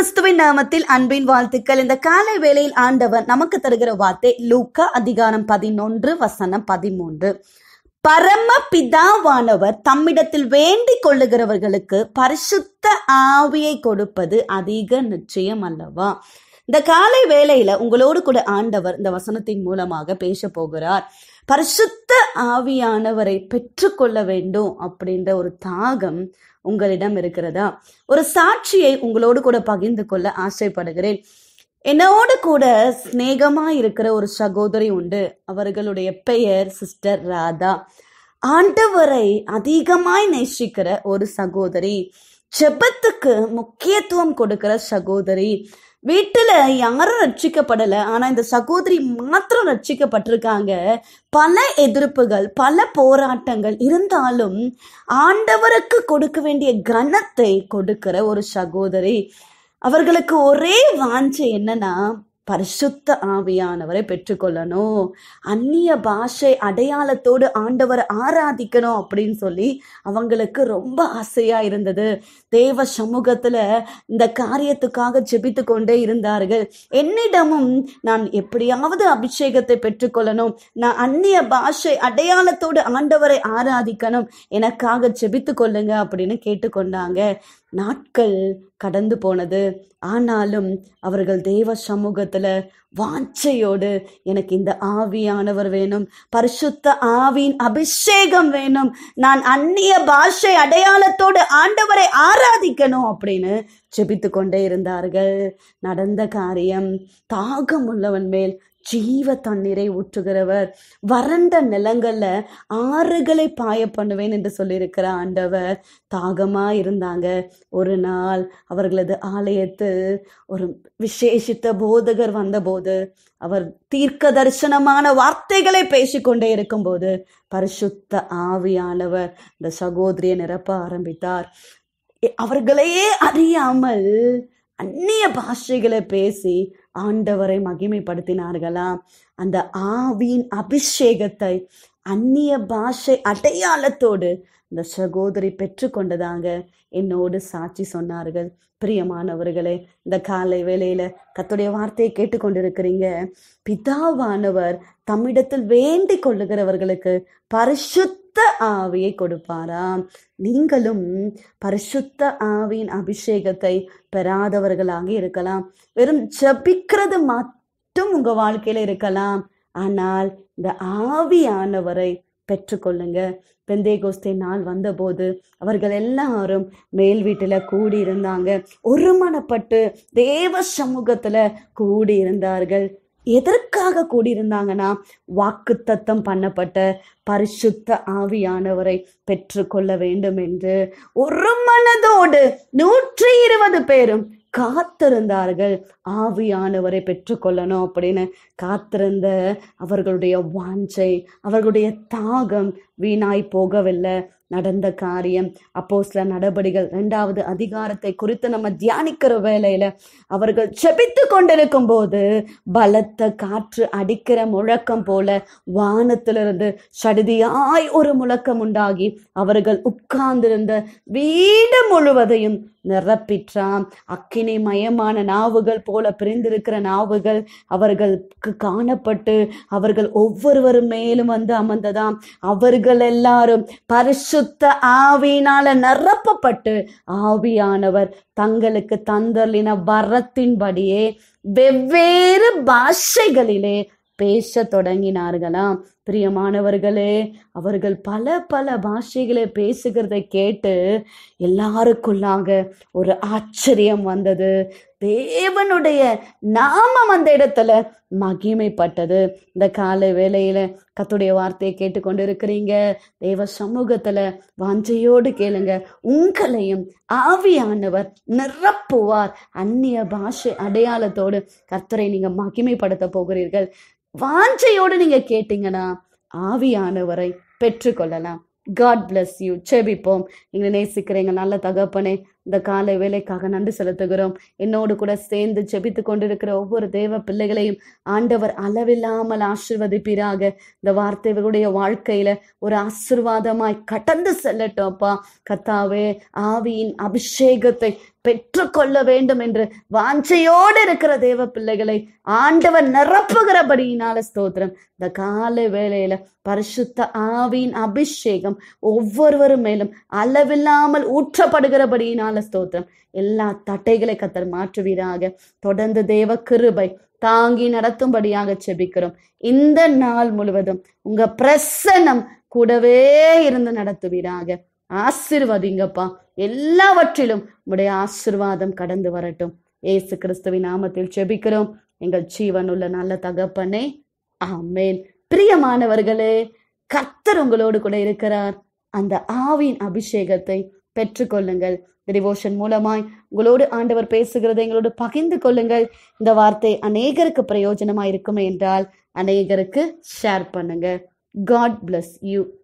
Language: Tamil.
கிறிஸ்துவின் நாமத்தில் அன்பின் வாழ்த்துக்கள் இந்த காலை வேளையில் ஆண்டவர் நமக்கு தருகிற வார்த்தை லூக்கா அதிகாரம் பதினொன்று வசனம் பதிமூன்று பரம பிதாவானவர் தம்மிடத்தில் வேண்டிக் கொள்ளுகிறவர்களுக்கு பரிசுத்த ஆவியை கொடுப்பது அதிக நிச்சயம் அல்லவா இந்த காலை வேளையில உங்களோடு கூட ஆண்டவர் இந்த வசனத்தின் மூலமாக பேச போகிறார் பரிசுத்த ஆவியானவரை பெற்றுக்கொள்ள வேண்டும் அப்படின்ற ஒரு தாகம் உங்களிடம் இருக்கிறதா ஒரு சாட்சியை உங்களோடு கூட பகிர்ந்து கொள்ள ஆசைப்படுகிறேன் என்னோடு கூட சிநேகமா இருக்கிற ஒரு சகோதரி உண்டு அவர்களுடைய பெயர் சிஸ்டர் ராதா ஆண்டவரை அதிகமாய் நேசிக்கிற ஒரு சகோதரி ஜெபத்துக்கு முக்கியத்துவம் கொடுக்கிற சகோதரி வீட்டுல யாரும் ரட்சிக்கப்படல ஆனா இந்த சகோதரி மாத்திரம் ரட்சிக்கப்பட்டிருக்காங்க பல எதிர்ப்புகள் பல போராட்டங்கள் இருந்தாலும் ஆண்டவருக்கு கொடுக்க வேண்டிய கனத்தை கொடுக்கிற ஒரு சகோதரி அவர்களுக்கு ஒரே வாஞ்சை என்னன்னா பரிசுத்த ஆவியானவரை பெற்றுக்கொள்ளணும் அந்நிய பாஷை அடையாளத்தோடு ஆண்டவரை ஆராதிக்கணும் அப்படின்னு சொல்லி அவங்களுக்கு ரொம்ப ஆசையா இருந்தது தேவ சமூகத்துல இந்த காரியத்துக்காக ஜெபித்து கொண்டே இருந்தார்கள் என்னிடமும் நான் எப்படியாவது அபிஷேகத்தை பெற்றுக்கொள்ளணும் நான் அந்நிய பாஷை அடையாளத்தோடு ஆண்டவரை ஆராதிக்கணும் எனக்காக ஜெபித்து கொள்ளுங்க அப்படின்னு கேட்டுக்கொண்டாங்க நாட்கள் கடந்து போனது ஆனாலும் அவர்கள் தேவ சமூகத்துல வாஞ்சையோடு எனக்கு இந்த ஆவியானவர் வேணும் பரிசுத்த ஆவியின் அபிஷேகம் வேணும் நான் அந்நிய பாஷை அடையாளத்தோடு ஆண்டவரை ஆராதிக்கணும் அப்படின்னு ஜெபித்து கொண்டே இருந்தார்கள் நடந்த காரியம் தாகம் உள்ளவன் மேல் ஜீவ தண்ணீரை ஊற்றுகிறவர் வறண்ட நிலங்கள்ல ஆறுகளை பாய பண்ணுவேன் என்று சொல்லியிருக்கிற ஆண்டவர் தாகமா இருந்தாங்க ஒரு நாள் அவர்களது ஆலயத்து ஒரு விசேஷித்த போதகர் வந்தபோது அவர் தீர்க்க தரிசனமான வார்த்தைகளை பேசிக்கொண்டே இருக்கும்போது பரிசுத்த ஆவியானவர் இந்த சகோதரியை நிரப்ப ஆரம்பித்தார் அவர்களையே அறியாமல் அந்நிய பாஷைகளை பேசி ஆண்டவரை மகிமைப்படுத்தினார்களாம் அந்த ஆவியின் அபிஷேகத்தை அந்நிய பாஷை அடையாளத்தோடு இந்த சகோதரி பெற்றுக்கொண்டதாங்க என்னோடு சாட்சி சொன்னார்கள் பிரியமானவர்களே இந்த காலை வேளையில கத்துடைய வார்த்தையை கேட்டுக்கொண்டிருக்கிறீங்க பிதாவானவர் தம்மிடத்தில் வேண்டிக் கொள்ளுகிறவர்களுக்கு பரிசுத்த ஆவியை கொடுப்பாராம் நீங்களும் பரிசுத்த ஆவியின் அபிஷேகத்தை பெறாதவர்களாக இருக்கலாம் வெறும் ஜபிக்கிறது மட்டும் உங்க வாழ்க்கையில இருக்கலாம் ஆனால் இந்த ஆவியானவரை பெற்றுக்கொள்ளுங்க பெந்தேகோஸ்தே நாள் வந்தபோது அவர்கள் எல்லாரும் மேல் வீட்டுல கூடி இருந்தாங்க ஒருமனப்பட்டு தேவ சமூகத்துல கூடி இருந்தார்கள் எதற்காக கூடியிருந்தாங்கன்னா வாக்கு தத்தம் பண்ணப்பட்ட பரிசுத்த ஆவியானவரை பெற்றுக்கொள்ள வேண்டும் என்று ஒரு மனதோடு நூற்றி இருபது பேரும் காத்திருந்தார்கள் ஆவியானவரை பெற்றுக்கொள்ளணும் அப்படின்னு காத்திருந்த அவர்களுடைய வாஞ்சை அவர்களுடைய தாகம் வீணாய் போகவில்லை நடந்த காரியம் அப்போ சில நடபடிகள் இரண்டாவது அதிகாரத்தை குறித்து நம்ம தியானிக்கிற வேலையில அவர்கள் செபித்து கொண்டிருக்கும் போது பலத்த காற்று அடிக்கிற முழக்கம் போல வானத்திலிருந்து சடுதியாய் ஒரு முழக்கம் உண்டாகி அவர்கள் உட்கார்ந்திருந்த வீடு முழுவதையும் நிரப்பிற்றாம் அக்கினி மயமான நாவுகள் போல பிரிந்திருக்கிற நாவுகள் அவர்களுக்கு காணப்பட்டு அவர்கள் ஒவ்வொருவரும் மேலும் வந்து அமர்ந்ததாம் அவர்கள் எல்லாரும் பரிசுத்த ஆவியினால நிரப்பப்பட்டு ஆவியானவர் தங்களுக்கு தந்தர்லின வரத்தின்படியே வெவ்வேறு பாஷைகளிலே பேச தொடங்கினார்களாம் பிரியமானவர்களே அவர்கள் பல பல பாஷைகளை பேசுகிறதை கேட்டு எல்லாருக்குள்ளாக ஒரு ஆச்சரியம் வந்தது தேவனுடைய நாமம் அந்த இடத்துல மகிமைப்பட்டது இந்த காலை வேளையில கத்துடைய வார்த்தையை கேட்டுக்கொண்டு இருக்கிறீங்க தேவ சமூகத்துல வாஞ்சையோடு கேளுங்க உங்களையும் ஆவியானவர் நிரப்புவார் அந்நிய பாஷை அடையாளத்தோடு கர்த்தரை நீங்க மகிமைப்படுத்த போகிறீர்கள் வாஞ்சையோடு நீங்க கேட்டீங்கன்னா ஆவியானவரை பெற்றுக்கொள்ளலாம் காட் பிளஸ் யூ செபிப்போம் எங்களை நேசிக்கிறீங்க நல்ல தகப்பனே இந்த காலை வேலைக்காக நன்றி செலுத்துகிறோம் என்னோடு கூட சேர்ந்து ஜெபித்து கொண்டிருக்கிற ஒவ்வொரு தேவ பிள்ளைகளையும் ஆண்டவர் அளவில்லாமல் ஆசிர்வதிப்பீராக இந்த வார்த்தைகளுடைய வாழ்க்கையில ஒரு ஆசிர்வாதமாய் கடந்து செல்லட்டும் அப்பா கத்தாவே ஆவியின் அபிஷேகத்தை பெற்றுக்கொள்ள வேண்டும் என்று வாஞ்சையோடு இருக்கிற தேவ பிள்ளைகளை ஆண்டவர் நிரப்புகிறபடியினால ஸ்தோத்திரம் இந்த காலை வேளையில பரிசுத்த ஆவியின் அபிஷேகம் ஒவ்வொருவரும் மேலும் அளவில்லாமல் ஊற்றப்படுகிறபடியினால ஸ்தோத்திரம் எல்லா தட்டைகளை கத்தர் மாற்றுவீராக தொடர்ந்து தேவ கிருபை தாங்கி நடத்தும்படியாக செபிக்கிறோம் இந்த நாள் முழுவதும் உங்க பிரசன்னம் கூடவே இருந்து நடத்துவீராக ஆசிர்வதிங்கப்பா எல்லாவற்றிலும் உடைய ஆசிர்வாதம் கடந்து வரட்டும் ஏசு கிறிஸ்துவின் நாமத்தில் செபிக்கிறோம் எங்கள் ஜீவனுள்ள நல்ல தகப்பனே ஆமேன் பிரியமானவர்களே கர்த்தர் உங்களோடு கூட இருக்கிறார் அந்த ஆவின் அபிஷேகத்தை பெற்றுக்கொள்ளுங்கள் டிவோஷன் மூலமாய் உங்களோடு ஆண்டவர் பேசுகிறதை எங்களோடு பகிர்ந்து கொள்ளுங்கள் இந்த வார்த்தை அநேகருக்கு பிரயோஜனமா இருக்குமே என்றால் அநேகருக்கு ஷேர் பண்ணுங்க காட் bless யூ